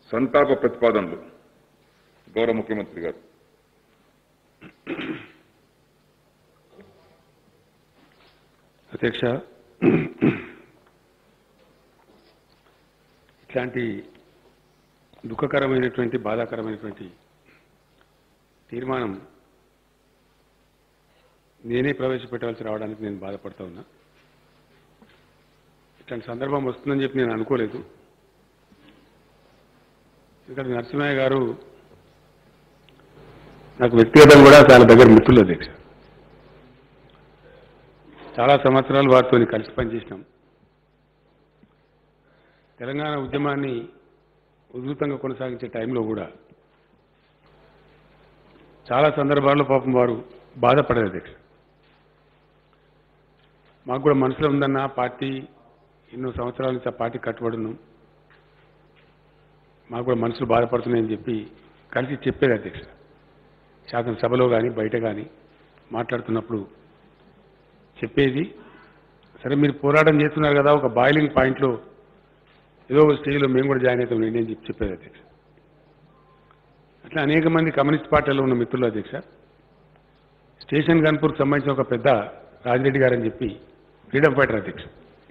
సంతాప ప్రతిపాదనలు గౌరవ ముఖ్యమంత్రి గారు అధ్యక్ష ఇట్లాంటి దుఃఖకరమైనటువంటి బాధాకరమైనటువంటి తీర్మానం నేనే ప్రవేశపెట్టవలసి రావడానికి నేను బాధపడతా ఉన్నా ఇట్లాంటి సందర్భం వస్తుందని చెప్పి నేను అనుకోలేదు ఇక్కడ నరసింహయ్య గారు నాకు వ్యక్తిగతంగా కూడా చాలా దగ్గర మిత్రులు అధ్యక్ష చాలా సంవత్సరాలు వారితో కలిసి పనిచేసినాం తెలంగాణ ఉద్యమాన్ని ఉధృతంగా కొనసాగించే టైంలో కూడా చాలా సందర్భాల్లో పాపం వారు బాధపడేది అధ్యక్ష మాకు కూడా మనసులో ఉందన్న పార్టీ ఎన్నో సంవత్సరాల నుంచి ఆ పార్టీ కట్టుబడును మాకు కూడా మనసులు బాధపడుతున్నాయని చెప్పి కలిసి చెప్పేది అధ్యక్ష శాసనసభలో కానీ బయట కానీ మాట్లాడుతున్నప్పుడు చెప్పేది సరే మీరు పోరాటం చేస్తున్నారు కదా ఒక బాయిలింగ్ పాయింట్లో ఏదో ఒక స్టేజ్లో మేము కూడా జాయిన్ అవుతాం నేను చెప్పి చెప్పేది అధ్యక్ష అట్లా అనేక మంది కమ్యూనిస్ట్ పార్టీలో ఉన్న మిత్రులు అధ్యక్ష స్టేషన్ గన్పూర్కి సంబంధించిన ఒక పెద్ద రాజిరెడ్డి గారు అని చెప్పి ఫ్రీడమ్ ఫైటర్ అధ్యక్ష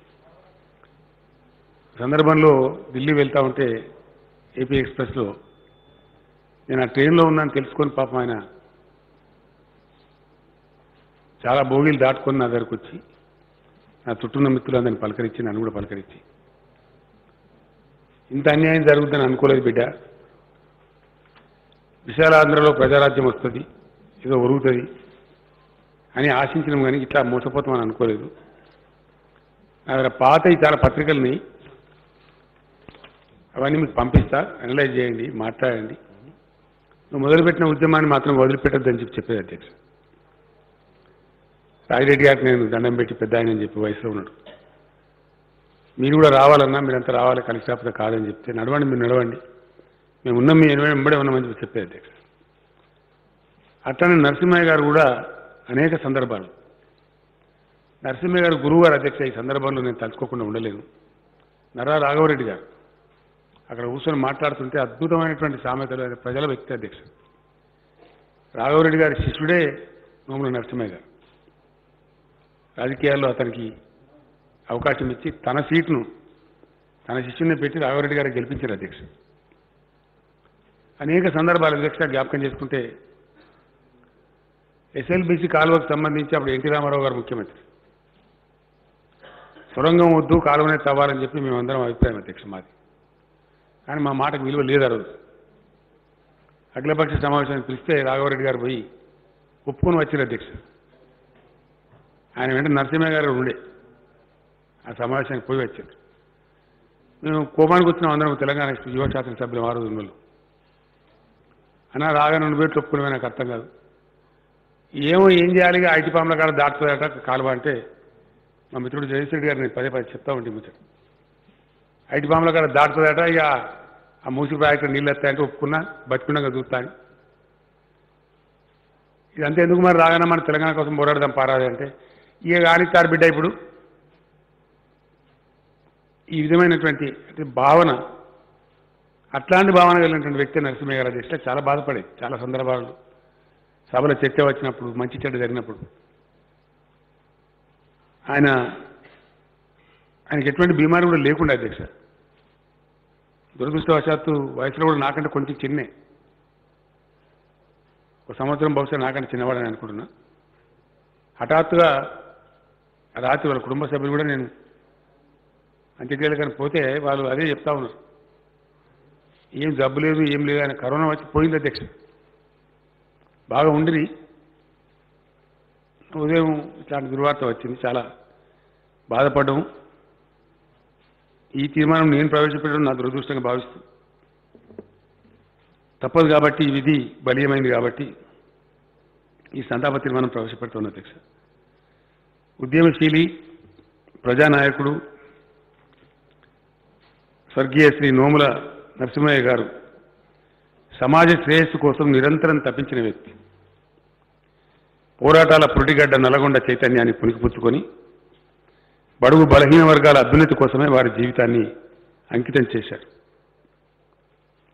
సందర్భంలో ఢిల్లీ వెళ్తా ఉంటే ఏపీ ఎక్స్ప్రెస్లో నేను ఆ ట్రైన్లో ఉన్నాను తెలుసుకొని పాపం ఆయన చాలా భోగిలు దాటుకొని నా దగ్గరకు వచ్చి నా చుట్టూన్న మిత్రులందరిని పలకరించి నన్ను కూడా పలకరించి ఇంత అన్యాయం జరుగుతుందని అనుకోలేదు బిడ్డ విశాలాంధ్రలో ప్రజారాజ్యం వస్తుంది ఏదో ఒరుగుతుంది అని ఆశించినాం కానీ ఇట్లా మోసపోతామని అనుకోలేదు నా దగ్గర పాత ఈ చాలా పత్రికల్ని అవన్నీ మీకు పంపిస్తా అనలైజ్ చేయండి మాట్లాడండి నువ్వు మొదలుపెట్టిన ఉద్యమాన్ని మాత్రం వదిలిపెట్టద్దని చెప్పి చెప్పేది అధ్యక్ష రాజిరెడ్డి గారికి నేను దండం పెట్టి పెద్ద ఆయన అని చెప్పి వయసులో ఉన్నాడు మీరు కూడా రావాలన్నా మీరంతా రావాలి కలిసి రాకపోతే కాదని చెప్తే నడవండి మీరు నడవండి మేము ఉన్నాం మీ ఎనభై వెంబడే ఉన్నామని చెప్పి చెప్పేది అధ్యక్ష అట్లనే నరసింహయ్య గారు కూడా అనేక సందర్భాలు నరసింహయ్య గారు గురువు గారు అధ్యక్ష ఈ సందర్భంలో నేను తలుచుకోకుండా ఉండలేను నర్రా రాఘవరెడ్డి గారు అక్కడ కూర్చొని మాట్లాడుతుంటే అద్భుతమైనటువంటి సామెతలు ప్రజల వ్యక్తి అధ్యక్ష రాఘవరెడ్డి గారి శిష్యుడే నోముల నరసింహయ్య గారు రాజకీయాల్లో అతనికి అవకాశం ఇచ్చి తన సీట్ను తన శిష్యుని పెట్టి రాఘవరెడ్డి గారికి గెలిపించారు అధ్యక్ష అనేక సందర్భాలు అధ్యక్ష జ్ఞాపకం చేసుకుంటే ఎస్ఎల్బిసి కాలువకు సంబంధించి అప్పుడు ఎన్టీ రామారావు గారు ముఖ్యమంత్రి సొరంగం వద్దు కాలువనే తవ్వాలని చెప్పి మేమందరం అభిప్రాయం అధ్యక్ష మాది కానీ మా మాటకు విలువ లేదు ఆ రోజు అఖిలపక్ష సమావేశానికి పిలిస్తే రాఘవరెడ్డి గారు పోయి ఒప్పుకొని వచ్చారు అధ్యక్ష ఆయన వెంట నరసింహయ్య గారు ఉండే ఆ సమావేశానికి పోయి వచ్చారు మేము కోపానికి వచ్చిన అందరం తెలంగాణ యువ శాసనసభ్యులు ఆ రోజు ఉన్నోళ్ళు అన్న రాగా నుండి పెట్టి ఒప్పుకునే నాకు అర్థం కాదు ఏమో ఏం చేయాలి ఇక ఐటీ పాముల కాడ దాటుతుందట కాలువ అంటే మా మిత్రుడు జగదీశ్వరెడ్డి గారు నేను పదే పదే చెప్తా ఉంటే ముచ్చట ఐటీ పాముల కాడ దాటుతుందట ఇక ఆ మూసి ప్రాజెక్టు నీళ్ళు వస్తాయంటే ఒప్పుకున్నా బతికున్నాక చూస్తాను ఇదంతా ఎందుకు మరి రాగానే మన తెలంగాణ కోసం పోరాడదాం పారాది అంటే ఇక కానిస్తారు బిడ్డ ఇప్పుడు ఈ విధమైనటువంటి అంటే భావన అట్లాంటి భావన కలిగినటువంటి వ్యక్తి నరసింహయ్య గారు అధ్యక్షులు చాలా బాధపడేది చాలా సందర్భాలు సభలో చర్చ వచ్చినప్పుడు మంచి చెడ్డ జరిగినప్పుడు ఆయన ఆయనకి ఎటువంటి బీమారి కూడా లేకుండా అధ్యక్ష దురదృష్టవశాత్తు వయసులో కూడా నాకంటే కొంచెం చిన్నే ఒక సంవత్సరం బహుశా నాకంటే చిన్నవాడని అనుకుంటున్నా హఠాత్తుగా ఆ రాత్రి వాళ్ళ కుటుంబ సభ్యులు కూడా నేను అంత్యక్రియలు కానీ పోతే వాళ్ళు అదే చెప్తా ఉన్నారు ఏం జబ్బు లేదు ఏం లేదు ఆయన కరోనా వచ్చి పోయింది అధ్యక్ష బాగా ఉండిరి ఉదయం ఇట్లాంటి దుర్వార్త వచ్చింది చాలా బాధపడ్డాము ఈ తీర్మానం నేను ప్రవేశపెట్టడం నా దురదృష్టంగా భావిస్తూ తప్పదు కాబట్టి ఈ విధి బలీయమైంది కాబట్టి ఈ సంతాప తీర్మానం ప్రవేశపెడుతున్న అధ్యక్ష ఉద్యమశీలి ప్రజానాయకుడు స్వర్గీయ శ్రీ నోముల నరసింహయ్య గారు సమాజ శ్రేయస్సు కోసం నిరంతరం తప్పించిన వ్యక్తి పోరాటాల పురిటిగడ్డ నల్గొండ చైతన్యాన్ని పునికిపుచ్చుకొని బడుగు బలహీన వర్గాల అభ్యున్నతి కోసమే వారి జీవితాన్ని అంకితం చేశారు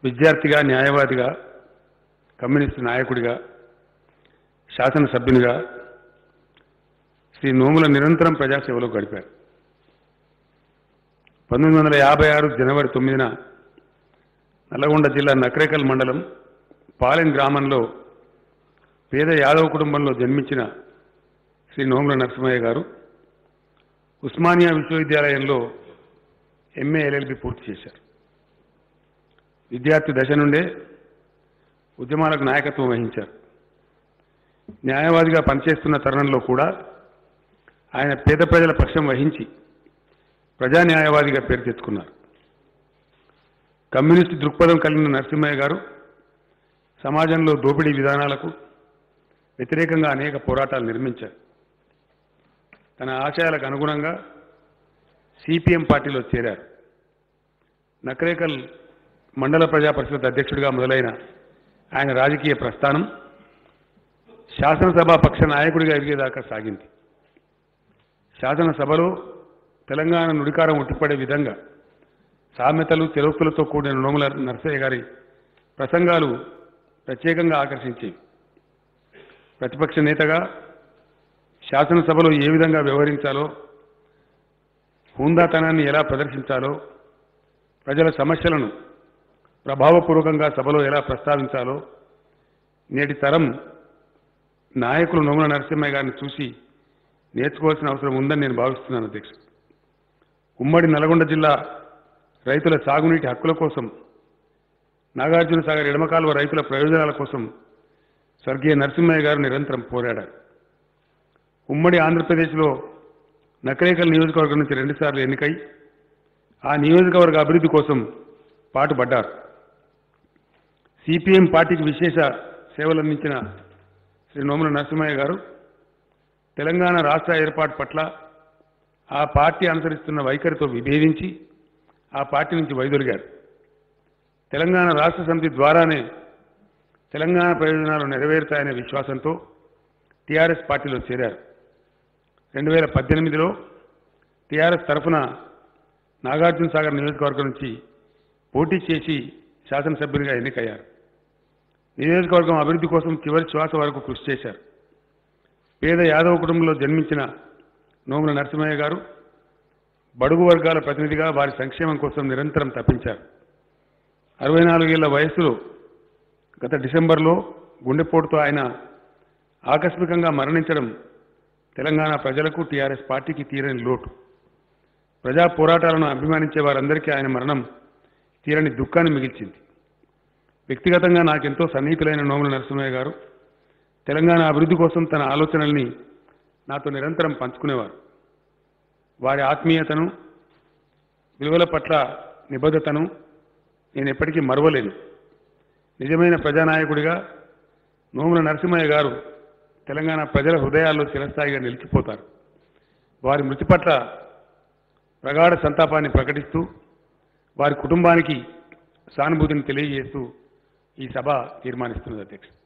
విద్యార్థిగా న్యాయవాదిగా కమ్యూనిస్టు నాయకుడిగా శాసనసభ్యునిగా శ్రీ నోముల నిరంతరం ప్రజాసేవలో గడిపారు పంతొమ్మిది వందల యాభై ఆరు జనవరి తొమ్మిదిన నల్లగొండ జిల్లా నకరేకల్ మండలం పాలెం గ్రామంలో పేద యాదవ కుటుంబంలో జన్మించిన శ్రీ నోముల నరసింహయ్య గారు ఉస్మానియా విశ్వవిద్యాలయంలో ఎంఏ ఎల్ఎల్బి పూర్తి చేశారు విద్యార్థి దశ నుండే ఉద్యమాలకు నాయకత్వం వహించారు న్యాయవాదిగా పనిచేస్తున్న తరుణంలో కూడా ఆయన పేద ప్రజల పక్షం వహించి ప్రజా న్యాయవాదిగా పేరు తెచ్చుకున్నారు కమ్యూనిస్టు దృక్పథం కలిగిన నరసింహయ్య గారు సమాజంలో దోపిడీ విధానాలకు వ్యతిరేకంగా అనేక పోరాటాలు నిర్మించారు తన ఆశయాలకు అనుగుణంగా సిపిఎం పార్టీలో చేరారు నకరేకల్ మండల ప్రజా పరిషత్ అధ్యక్షుడిగా మొదలైన ఆయన రాజకీయ ప్రస్థానం శాసనసభ పక్ష నాయకుడిగా ఎదిగేదాకా సాగింది శాసనసభలో తెలంగాణ నుడికారం ఉట్టిపడే విధంగా సామెతలు తెలోక్తులతో కూడిన నోముల నరసయ్య గారి ప్రసంగాలు ప్రత్యేకంగా ఆకర్షించేవి ప్రతిపక్ష నేతగా శాసనసభలో ఏ విధంగా వ్యవహరించాలో హుందాతనాన్ని ఎలా ప్రదర్శించాలో ప్రజల సమస్యలను ప్రభావపూర్వకంగా సభలో ఎలా ప్రస్తావించాలో నేటి తరం నాయకులు నోముల నరసింహయ్య గారిని చూసి నేర్చుకోవాల్సిన అవసరం ఉందని నేను భావిస్తున్నాను అధ్యక్ష ఉమ్మడి నల్గొండ జిల్లా రైతుల సాగునీటి హక్కుల కోసం నాగార్జున సాగర్ ఎడమకాలువ రైతుల ప్రయోజనాల కోసం స్వర్గీయ నరసింహయ్య గారు నిరంతరం పోరాడారు ఉమ్మడి ఆంధ్రప్రదేశ్లో నకరేకల్ నియోజకవర్గం నుంచి రెండుసార్లు ఎన్నికై ఆ నియోజకవర్గ అభివృద్ధి కోసం పాటుపడ్డారు సిపిఎం పార్టీకి విశేష సేవలందించిన శ్రీ నోముల నరసింహయ్య గారు తెలంగాణ రాష్ట్ర ఏర్పాటు పట్ల ఆ పార్టీ అనుసరిస్తున్న వైఖరితో విభేదించి ఆ పార్టీ నుంచి వైదొలిగారు తెలంగాణ రాష్ట్ర సమితి ద్వారానే తెలంగాణ ప్రయోజనాలు నెరవేరుతాయనే విశ్వాసంతో టీఆర్ఎస్ పార్టీలో చేరారు రెండు వేల పద్దెనిమిదిలో టీఆర్ఎస్ తరఫున నాగార్జున సాగర్ నియోజకవర్గం నుంచి పోటీ చేసి శాసనసభ్యునిగా ఎన్నికయ్యారు నియోజకవర్గం అభివృద్ధి కోసం చివరి శ్వాస వరకు కృషి చేశారు పేద యాదవ కుటుంబంలో జన్మించిన నోముల నరసింహయ్య గారు బడుగు వర్గాల ప్రతినిధిగా వారి సంక్షేమం కోసం నిరంతరం తప్పించారు అరవై నాలుగేళ్ల వయస్సులో గత డిసెంబర్లో గుండెపోటుతో ఆయన ఆకస్మికంగా మరణించడం తెలంగాణ ప్రజలకు టీఆర్ఎస్ పార్టీకి తీరని లోటు ప్రజా పోరాటాలను అభిమానించే వారందరికీ ఆయన మరణం తీరని దుఃఖాన్ని మిగిల్చింది వ్యక్తిగతంగా నాకెంతో సన్నిహితులైన నోముల నరసింహయ్య గారు తెలంగాణ అభివృద్ధి కోసం తన ఆలోచనల్ని నాతో నిరంతరం పంచుకునేవారు వారి ఆత్మీయతను విలువల పట్ల నిబద్ధతను నేను ఎప్పటికీ మరవలేను నిజమైన ప్రజానాయకుడిగా నోముల నరసింహయ్య గారు తెలంగాణ ప్రజల హృదయాల్లో చిరస్థాయిగా నిలిచిపోతారు వారి మృతి పట్ల ప్రగాఢ సంతాపాన్ని ప్రకటిస్తూ వారి కుటుంబానికి సానుభూతిని తెలియజేస్తూ ఈ సభ తీర్మానిస్తున్నది అధ్యక్ష